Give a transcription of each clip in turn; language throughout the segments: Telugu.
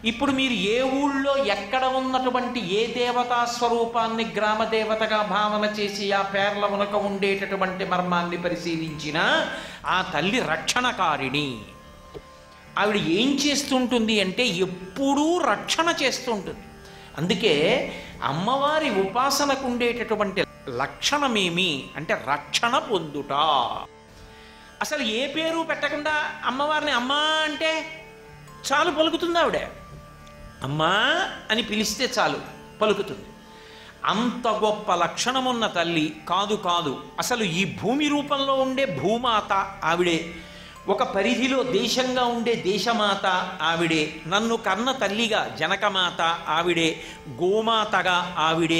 ఇప్పుడు మీరు ఏ ఊళ్ళో ఎక్కడ ఉన్నటువంటి ఏ దేవతా స్వరూపాన్ని గ్రామ దేవతగా భావన చేసి ఆ పేర్ల ఉనక ఉండేటటువంటి మర్మాన్ని పరిశీలించినా ఆ తల్లి రక్షణకారిణి ఆవిడ ఏం చేస్తుంటుంది అంటే ఎప్పుడూ రక్షణ చేస్తుంటుంది అందుకే అమ్మవారి ఉపాసనకు ఉండేటటువంటి లక్షణమేమి అంటే రక్షణ పొందుట అసలు ఏ పేరు పెట్టకుండా అమ్మవారిని అమ్మా అంటే చాలు పలుకుతుంది ఆవిడ అమ్మా అని పిలిస్తే చాలు పలుకుతుంది అంత గొప్ప లక్షణమున్న తల్లి కాదు కాదు అసలు ఈ భూమి రూపంలో ఉండే భూమాత ఆవిడే ఒక పరిధిలో దేశంగా ఉండే దేశమాత ఆవిడే నన్ను కన్న తల్లిగా జనకమాత ఆవిడే గోమాతగా ఆవిడే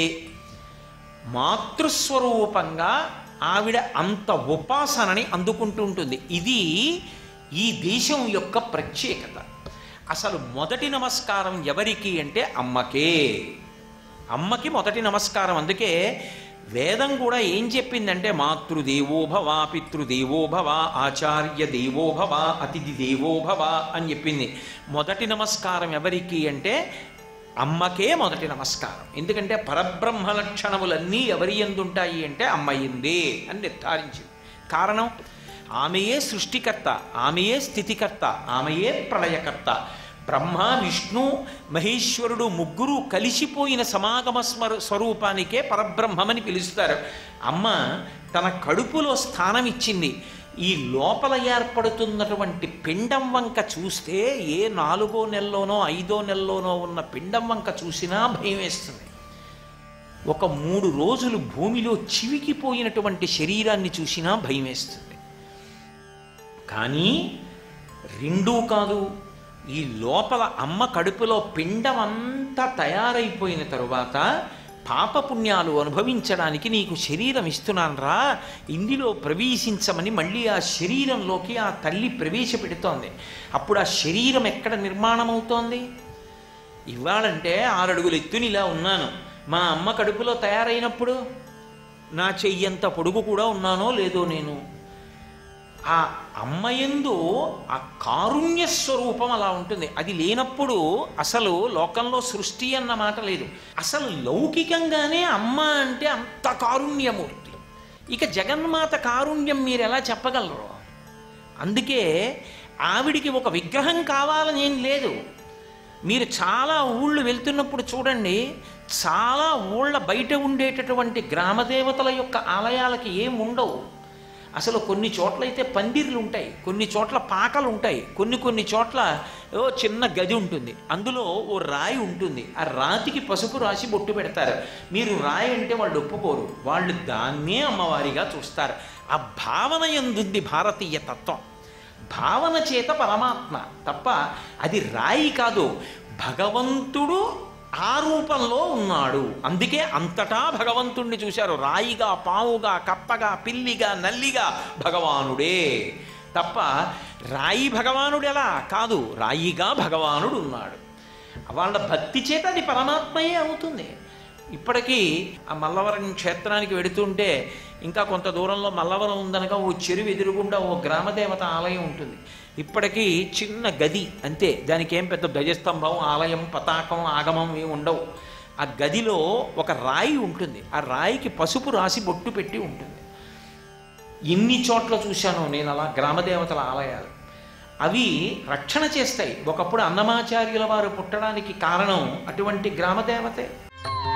మాతృస్వరూపంగా ఆవిడ అంత ఉపాసనని అందుకుంటూ ఉంటుంది ఇది ఈ దేశం యొక్క ప్రత్యేకత అసలు మొదటి నమస్కారం ఎవరికి అంటే అమ్మకే అమ్మకి మొదటి నమస్కారం అందుకే వేదం కూడా ఏం చెప్పిందంటే మాతృదేవోభవ పితృదేవోభవ ఆచార్య దేవోభవ అతిథి దేవోభవ అని చెప్పింది మొదటి నమస్కారం ఎవరికి అంటే అమ్మకే మొదటి నమస్కారం ఎందుకంటే పరబ్రహ్మ లక్షణములన్నీ ఎవరి ఎందుంటాయి అంటే అమ్మయిందే అని నిర్ధారించింది కారణం ఆమెయే సృష్టికర్త ఆమెయే స్థితికర్త ఆమెయే ప్రళయకర్త బ్రహ్మ విష్ణు మహేశ్వరుడు ముగ్గురు కలిసిపోయిన సమాగమ స్మర స్వరూపానికే పరబ్రహ్మమని పిలుస్తారు అమ్మ తన కడుపులో స్థానం ఇచ్చింది ఈ లోపల ఏర్పడుతున్నటువంటి పిండం వంక చూస్తే ఏ నాలుగో నెలలోనో ఐదో నెలలోనో ఉన్న పిండం వంక చూసినా భయం వేస్తుంది ఒక మూడు రోజులు భూమిలో చివికిపోయినటువంటి శరీరాన్ని చూసినా భయం వేస్తుంది కానీ రెండూ కాదు ఈ లోపల అమ్మ కడుపులో పిండం అంతా తయారైపోయిన తరువాత పాపపుణ్యాలు అనుభవించడానికి నీకు శరీరం ఇస్తున్నానరా ఇందులో ప్రవేశించమని మళ్ళీ ఆ శరీరంలోకి ఆ తల్లి ప్రవేశపెడుతోంది అప్పుడు ఆ శరీరం ఎక్కడ నిర్మాణం అవుతోంది ఇవ్వాలంటే ఆరడుగులు ఎత్తుని ఇలా ఉన్నాను మా అమ్మ కడుపులో తయారైనప్పుడు నా చెయ్యంత పొడుగు కూడా ఉన్నానో లేదో నేను ఆ అమ్మయందు ఆ కారుణ్య స్వరూపం అలా ఉంటుంది అది లేనప్పుడు అసలు లోకంలో సృష్టి అన్న మాట లేదు అసలు లౌకికంగానే అమ్మ అంటే అంత కారుణ్యమూర్తి ఇక జగన్మాత కారుణ్యం మీరు ఎలా చెప్పగలరు అందుకే ఆవిడికి ఒక విగ్రహం కావాలని ఏం లేదు మీరు చాలా ఊళ్ళు వెళ్తున్నప్పుడు చూడండి చాలా ఊళ్ళ బయట ఉండేటటువంటి గ్రామదేవతల యొక్క ఆలయాలకి ఏం ఉండవు అసలు కొన్ని చోట్ల అయితే పందిర్లు ఉంటాయి కొన్ని చోట్ల పాకలు ఉంటాయి కొన్ని కొన్ని చోట్ల ఓ చిన్న గది ఉంటుంది అందులో ఓ రాయి ఉంటుంది ఆ రాతికి పసుపు రాసి బొట్టు పెడతారు మీరు రాయి అంటే వాళ్ళు ఒప్పుకోరు వాళ్ళు దాన్నే అమ్మవారిగా చూస్తారు ఆ భావన ఎందుంది భారతీయ తత్వం భావన చేత పరమాత్మ తప్ప అది రాయి కాదు భగవంతుడు ఆ రూపంలో ఉన్నాడు అందుకే అంతటా భగవంతుణ్ణి చూశారు రాయిగా పావుగా కప్పగా పిల్లిగా నల్లిగా భగవానుడే తప్ప రాయి భగవానుడు ఎలా కాదు రాయిగా భగవానుడు ఉన్నాడు వాళ్ళ భక్తి చేత అది పరమాత్మయే అవుతుంది ఇప్పటికీ ఆ మల్లవరం క్షేత్రానికి వెడుతుంటే ఇంకా కొంత దూరంలో మల్లవరం ఉందనగా ఓ చెరువు ఎదురుగుండా ఓ గ్రామదేవత ఆలయం ఉంటుంది ఇప్పటికీ చిన్న గది అంతే దానికి ఏం పెద్ద ధ్వజస్తంభం ఆలయం పతాకం ఆగమం ఏమి ఉండవు ఆ గదిలో ఒక రాయి ఉంటుంది ఆ రాయికి పసుపు రాసి బొట్టు పెట్టి ఉంటుంది ఎన్ని చోట్ల చూశాను నేను అలా గ్రామదేవతల ఆలయాలు అవి రక్షణ చేస్తాయి ఒకప్పుడు అన్నమాచార్యుల వారు పుట్టడానికి కారణం అటువంటి గ్రామదేవతే